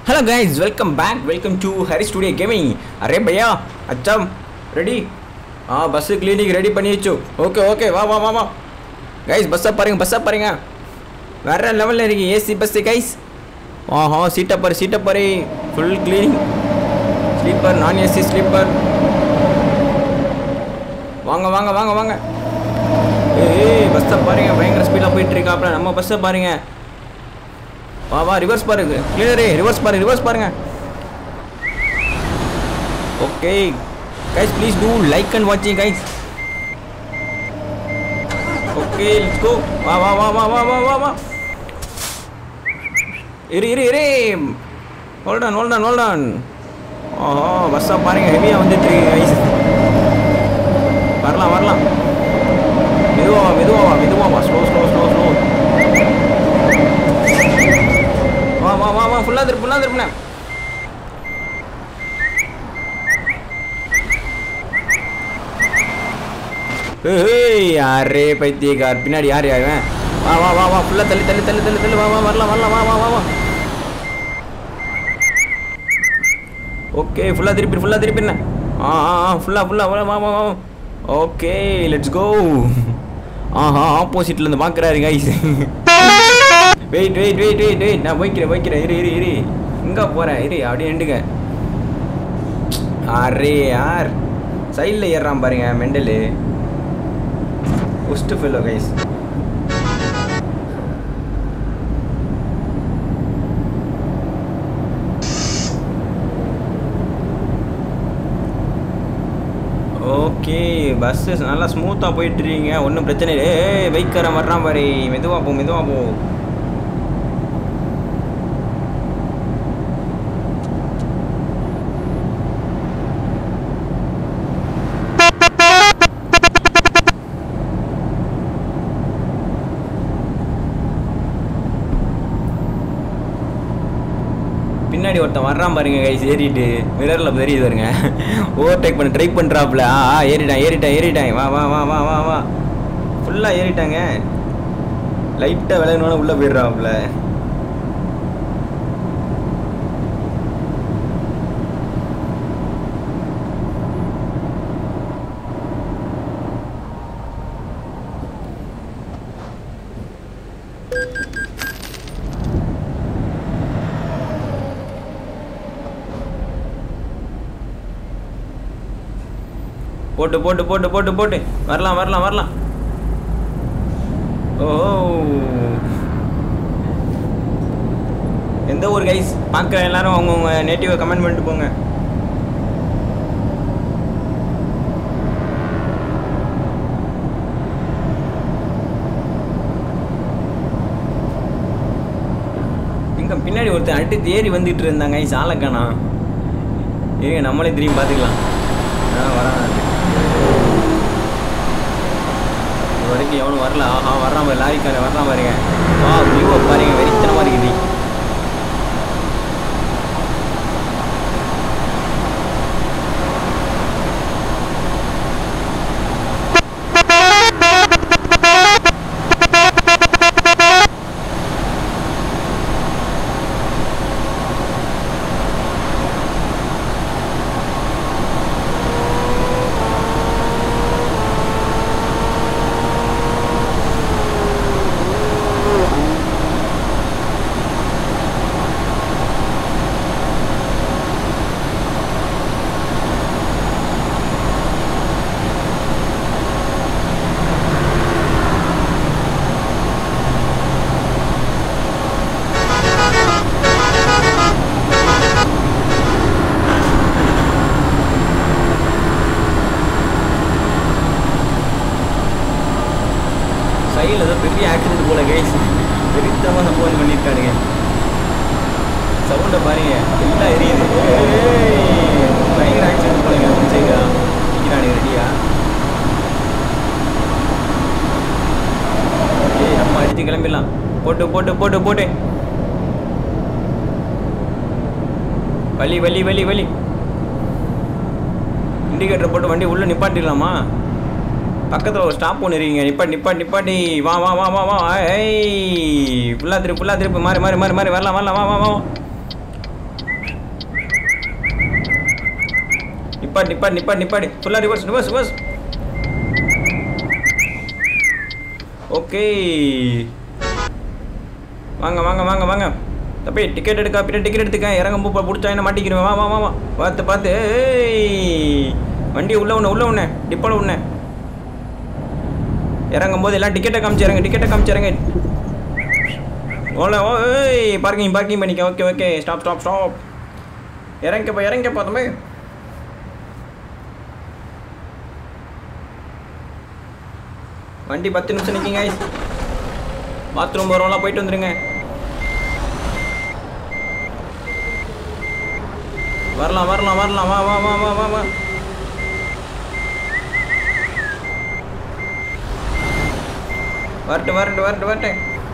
Hello guys welcome back welcome to Hari studio gaming अरे भैया अच्छा ரெடி ஆ பஸ்ஸு கிளினிக் ரெடி பண்ணி வச்சு ஓகே ஓகே வா வா வா வா கைஸ் பஸ்ஸை பாருங்க பஸ்ஸை பாருங்க வேற லெவலில் இருக்கு ஏசி பஸ்ஸு கைஸ் ஆஹா சீட்டை பாரு சீட்டை பாரு ஃபுல் கிளீனிங் ஸ்லீப்பர் நான் ஏசி ஸ்லீப்பர் வாங்க வாங்க வாங்க வாங்க ஏய் பஸ்ஸை பாருங்க பயங்கர ஸ்பீடாக போயிட்டு இருக்காப்ல நம்ம பஸ்ஸை பாருங்க வா வா ரிவர்ஸ் பாருங்க கிளியரே ரிவர்ஸ் பாருங்க ரிவர்ஸ் பாருங்க okay guys please do like and வாட்சிங் கைஸ் ஓகே லெட்ஸ் கோ வா வா வா வா வா வா வா வா இரு இரு இரு ஹோல்டன் ஹோல்டன் ஹோல்டன் ஓஹோ பஸ்ஸாக பாருங்க ஹெவியாக வந்துட்டு இருக்கு கைஸ் வரலாம் வரலாம் மெதுவா மெதுவா மெதுவா வா ஸ்லோ ஸ்லோ ஸ்லோ ஸ்லோ வா வா வா வா ஃபுல்லாக திருப்பு ஃபுல்லாக திருப்புனேன் ஏய் யாரே பைத்தியக்கார் பின்னாடி யார் யாருவன் வா வா வா வா ஃபுல்லாக தள்ளி தள்ளி தள்ளி தள்ளி தள்ளி வா வா வரலாம் வரலாம் வா வா வா வா ஓகே ஃபுல்லாக திருப்பி ஃபுல்லாக திருப்பிடுனேன் ஆ ஆ ஆ ஃபுல்லாக ஃபுல்லாக வா வா வா ஓகே லெட்ஸ் கோ ஆஹா ஆப்போசிட்லேருந்து பார்க்குறாரு guys wait wait wait wait wait நான் போய்க்கிறேன் போய்க்கிறேன் இரு இரு இரு எங்கே போகிறேன் இரு அப்படியே நின்றுங்க அரே யார் சைடில் ஏறுறான் பாருங்க mental worst fellow guys okay bus நல்லா ஸ்மூத்தாக போயிட்டுருக்கீங்க ஒன்றும் பிரச்சனை இல்லை ஏய் பைக்கரை வர்றான் பாரு மெதுவாக போ மெதுவாக போ பின்னாடி ஒருத்தன் வர்றான் பாருங்க கைஸ் ஏறிட்டு மிரரில் தெரியுது பாருங்க ஓவர்டேக் பண்ண ட்ரை பண்ணுறாப்புல ஆ ஆ ஏறிட்டான் ஏறிட்டான் ஏறிட்டான் வா வா வா வா வா வா ஃபுல்லாக ஏறிட்டாங்க லைட்டாக விளையாடணும் உள்ளே போயிடுறாப்புல போட்டு போட்டு போட்டு போட்டு போட்டு வரலாம் வரலாம் வரலாம் ஓ எந்த ஊர் கைஸ் பார்க்குற எல்லாரும் அவங்கவுங்க நேட்டிவை கமெண்ட் பண்ணிட்டு போங்க இங்க பின்னாடி ஒருத்தன் அடுத்து ஏறி வந்துட்டு இருந்தாங்க கைஸ் ஆளக்கானா இருங்க நம்மளே திரும்பி பார்த்துக்கலாம் ஆ வரான் இது வரைக்கும் எவனும் வரல ஆஹா வர்றான் பாரு லாரிக்காரன் வர்றான் பாருங்க வா வியூவை பாருங்க வெறித்தனமாக இருக்குது சைடில் ஏதோ பெரிய ஆக்சிடென்ட் போல கைஸ் வெறித்தமாக சம்பவம் பண்ணியிருக்கானுங்க சவுண்டை பாருங்க எல்லாம் எரியுது ஏய், பயங்கர ஆக்சிடென்ட் போலங்க சைடா நிற்கிறானுங்க ரெடியா ஏய் நம்ம அடித்து கிளம்பிடலாம் போட்டு போட்டு போட்டு போட்டு வலி வலி வலி வலி இண்டிகேட்டர் போட்டு வண்டி உள்ளே நிப்பாட்டிடலாமா பக்கத்தில் ஒரு ஸ்டாப் ஒன்று இருக்கீங்க நிப்பாட்டி நிப்பாட்டி நிப்பாட்டி வா வா வா வா வா ஏய் ஃபுல்லாக திருப்பு ஃபுல்லாக திருப்பு மாறி மாறி மாறி மாறி வரலாம் வரலாம் வா வா வா நிப்பாடு நிப்பாடு நிப்பாடு நிப்பாடு ஃபுல்லாக ரிவர்ஸ் ரிவர்ஸ் ரிவர்ஸ் ஓகே வாங்க வாங்க வாங்க வாங்க தப்பி டிக்கெட் எடுக்க பின்னாடி டிக்கெட் எடுத்துக்க இறங்க போ பிடிச்சா என்ன மாட்டிக்கிறேன் வா வா வா வா பார்த்து பார்த்து ஏய் வண்டி உள்ள ஒன்று உள்ள ஒன்று டிப்போல ஒன்று இறங்கும் போது எல்லாம் டிக்கெட்டை காமிச்சு இறங்க டிக்கெட்டை காமிச்சு இறங்க ஓல ஓய் பார்க்கிங் பார்க்கிங் பண்ணிக்க okay okay stop stop stop இறங்கப்பா இறங்கப்பா தம்பி வண்டி பத்து நிமிஷம் நிற்கிங்க பாத்ரூம் போகிறவங்களாம் போயிட்டு வந்துருங்க வரலாம் வரலாம் வரலாம் வா வா வா வா வா வா வரட்டு வரட்டு வரட்டு வரட்டு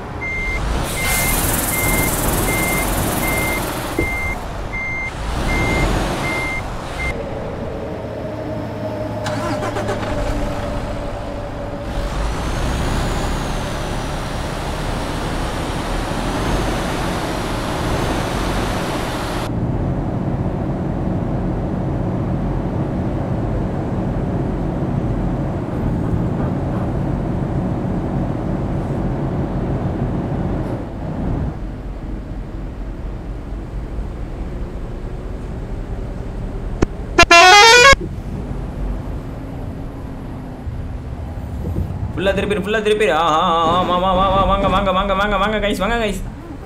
ஃபுல்லாக திருப்பி ஃபுல்லாக திருப்பி ஆ ஆ ஆ, ஆமா வா வா வா வாங்க வாங்க வாங்க வாங்க வாங்க கைஸ் வாங்க guys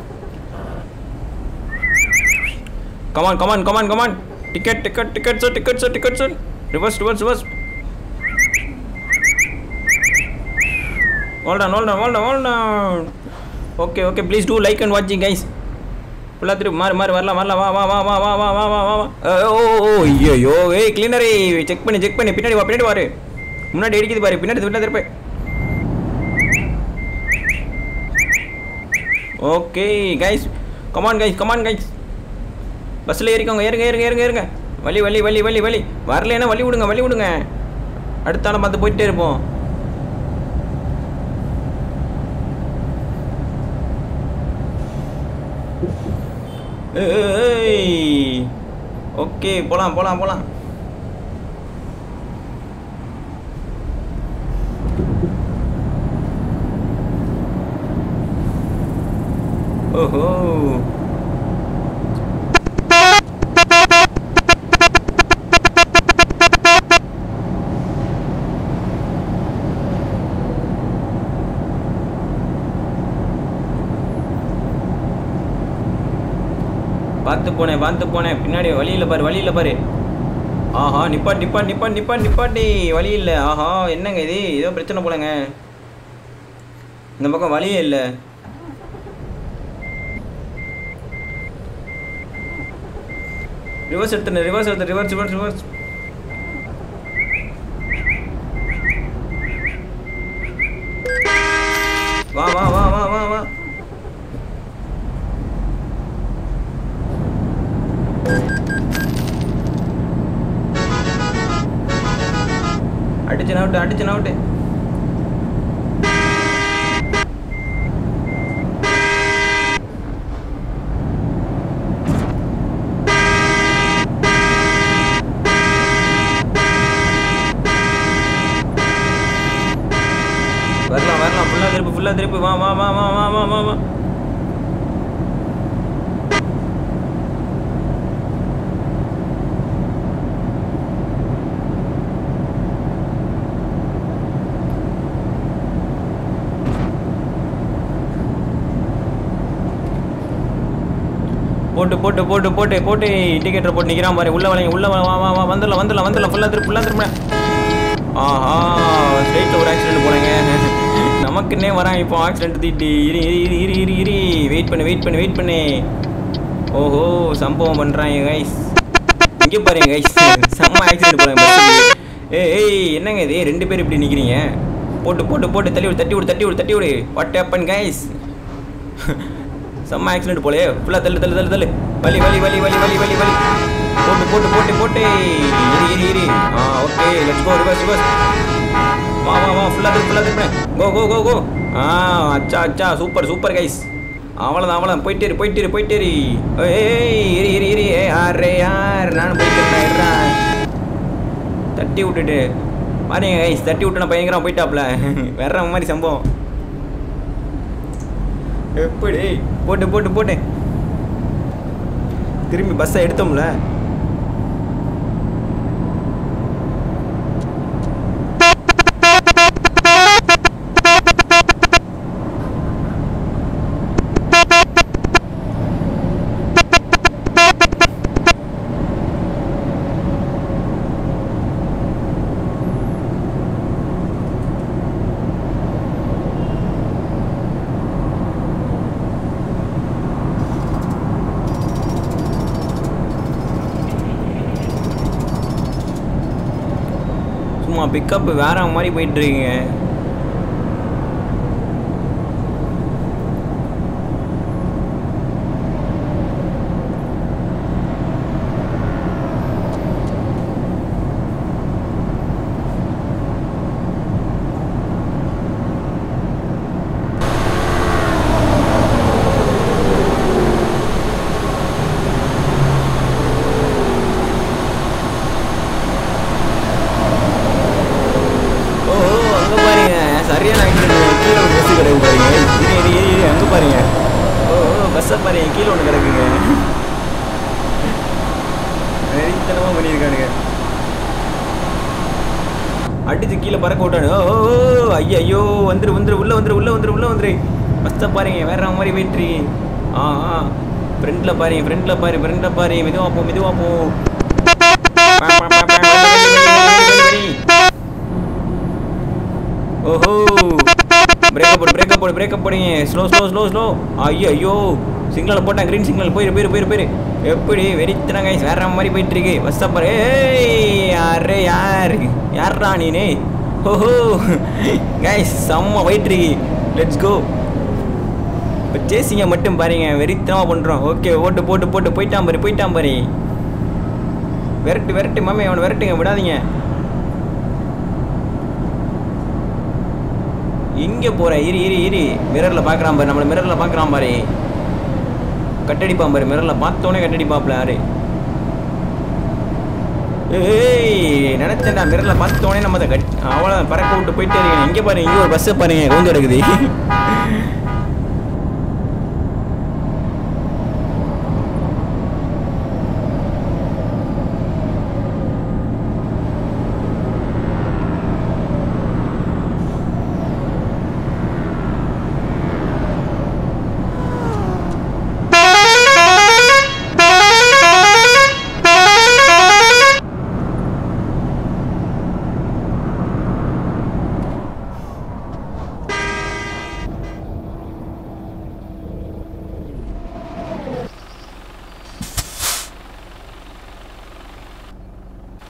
come on come on come on come on ticket ticket ticket sir ticket sir ticket sir reverse reverse reverse hold on hold on hold on hold on okay okay please do like and வாட்சிங் guys ஃபுல்லாக திருப்பி மாறு மாறு வரலாம் வரலாம் வா வா வா வா வா வா வா வா வா வா அஹ், ஓ ஓ ஐயோ ஏய் கிளீனரே செக் பண்ணி செக் பண்ணி பின்னாடி வா பின்னாடி வாரு முன்னாடி அடிக்குது பாரு பின்னாடி பின்னாடி திருப்பி okay guys come on guys come on guys பஸ்ஸில் ஏறிக்கோங்க ஏறுங்க ஏறுங்க ஏறுங்க ஏறுங்க வழி வழி வழி வழி வழி வரலைன்னா வழி விடுங்க வழி விடுங்க அடுத்தாலும் பார்த்து போயிட்டே இருப்போம் ஏய் ஓகே போலாம் போலாம் போலாம் ஓஹோ பார்த்து போனேன் பார்த்து போனேன் பின்னாடி வழியில் பாரு வழியில் பாரு ஆஹா நிப்பாட் நிப்பாட் நிப்பாட் நிப்பாட் நிப்பாட்டி வழி இல்லை ஆஹா என்னங்க இது ஏதோ பிரச்சனை போலங்க இந்த பக்கம் வழியே இல்லை ரிவர்ஸ் எடுத்துன ரிவர்ஸ் எடுத்து ரிவர்ஸ் ரிவர்ஸ் ரிவர்ஸ் வா வா வா வா வா வா அடிச்சு நவுட்டு அடிச்சு நவுட்டு வரலாம் வரலாம் ஃபுல்லாக திருப்பி ஃபுல்லாக திருப்பி வா வா வா வா வா வா வா வா போட்டு போட்டு போட்டு போட்டு போட்டு டிக்கெட்டை போட்டு நிற்கிறான் பாரு உள்ள வளைங்க உள்ள வா வா வா வா வந்துடலாம் வந்துடலாம் வந்துடலாம் ஃபுல்லாக திருப்பி ஃபுல்லாக திரும்ப ஆஹா ஸ்ட்ரெயிட்டில் ஒரு ஆக்சிடென்ட் போனேங்க நமக்குன்னே வரான் இப்போ ஆக்சிடென்ட் தீட்டி இரு இரு இரு இரு இரு இரு வெயிட் பண்ணு வெயிட் பண்ணு வெயிட் பண்ணு ஓஹோ சம்பவம் பண்ணுறாங்க கைஸ் இங்கே பாருங்க கைஸ் செம்ம ஆக்சிடென்ட் போகிறாங்க ஏய் ஏய் என்னங்க இது ரெண்டு பேர் இப்படி நிற்கிறீங்க போட்டு போட்டு போட்டு தள்ளி விடு தட்டி விடு தட்டி விடு தட்டி விடு வாட் ஹேப்பன் கைஸ் செம்ம ஆக்சிடென்ட் போலே ஃபுல்லாக தள்ளு தள்ளு தள்ளு தள்ளு வலி வலி வலி வலி வலி வலி வலி போட்டு போட்டு போட்டு போட்டு இரு இரு இரு ஆ okay let's go reverse reverse வா வா வா ஃபுல்லாக திருப்பி ஃபுல்லாக திருப்பி கோ கோ கோ கோ ஆ அச்சா அச்சா சூப்பர் சூப்பர் கைஸ் அவ்வளோதான் அவ்வளோதான் போயிட்டு இரு போயிட்டு இரு போயிட்டு இரு ஏய் இரு இரு இரு ஏ அரே யார் நானும் போயிட்டு இருக்கேன் இருறேன் தட்டி விட்டுட்டு பாருங்க கைஸ் தட்டி விட்டு நான் பயங்கரம் போயிட்டாப்ல வேற மாதிரி சம்பவம் எப்படி போட்டு போட்டு போட்டு திரும்பி பஸ்ஸை எடுத்தோம்ல சும்மா பிக்கப் வேற மாதிரி போயிட்டு இருக்கீங்க ஓ அங்க பாருங்க சரியான ஆக்சிடென்ட் கீழே ஒரு பஸ் கிடக்கு பாருங்க இரு இரு இரு இரு அங்க பாருங்க ஓ ஓ பஸ்ஸை பாருங்க கீழே ஒன்று கிடக்குங்க வெறித்தனமா பண்ணியிருக்கானுங்க அடிச்சு கீழே பறக்க விட்டானு ஓ ஓ, ஓ ஐயா ஐயோ வந்துரு வந்துரு உள்ள வந்துரு உள்ள வந்துரு உள்ள வந்துரு பஸ்ஸை பாருங்க வேற மாதிரி போயிட்டு ஆ ஆ ஃப்ரண்ட்ல பாருங்க ஃப்ரண்ட்ல பாரு ஃப்ரண்ட்ல பாரு மெதுவா போ மெதுவா போ பா, பா, பா, பா, வெளி, வெளி, வெளி, வெளி, வெளி, வெளி. ஓஹோ பிரேக்கப் போடு பிரேக்கப் போடு பிரேக்கப் போடுங்க ஸ்லோ ஸ்லோ ஸ்லோ ஸ்லோ ஐயோ ஐயோ சிக்னல் போட்டேன் க்ரீன் சிக்னல் போயிரு போயிரு போயிரு போயிரு எப்படி வெறித்தன கைஸ் வேற மாதிரி போயிட்டு இருக்கு பஸ் பாரு ஏய் யாரே யார் யாரா நீனே ஓஹோ கைஸ் செம்ம போயிட்டு இருக்கு லெட்ஸ் கோ இப்போ சேசிங்க மட்டும் பாருங்க வெறித்தனமா பண்ணுறோம் ஓகே ஓட்டு போட்டு போட்டு போயிட்டான் பாரு போயிட்டான் பாரு விரட்டு விரட்டு மாமே அவனை விரட்டுங்க விடாதீங்க எங்கே போற இரு இரு இரு மிரரில் பார்க்குறான் பாரு நம்மளை மிரரில் பார்க்குறான் பாரு கட்டடிப்பான் பாரு மிரரில் பார்த்தோன்னே கட்டடிப்பாப்ல யாரு ஏய் நினச்சேன்டா மிரரில் பார்த்தோன்னே நம்ம அதை கட் அவ்வளோ பறக்க விட்டு போயிட்டே இருக்கேன் இங்கே பாரு இங்கே ஒரு பஸ்ஸை பாருங்க கவுந்து கிடக்குது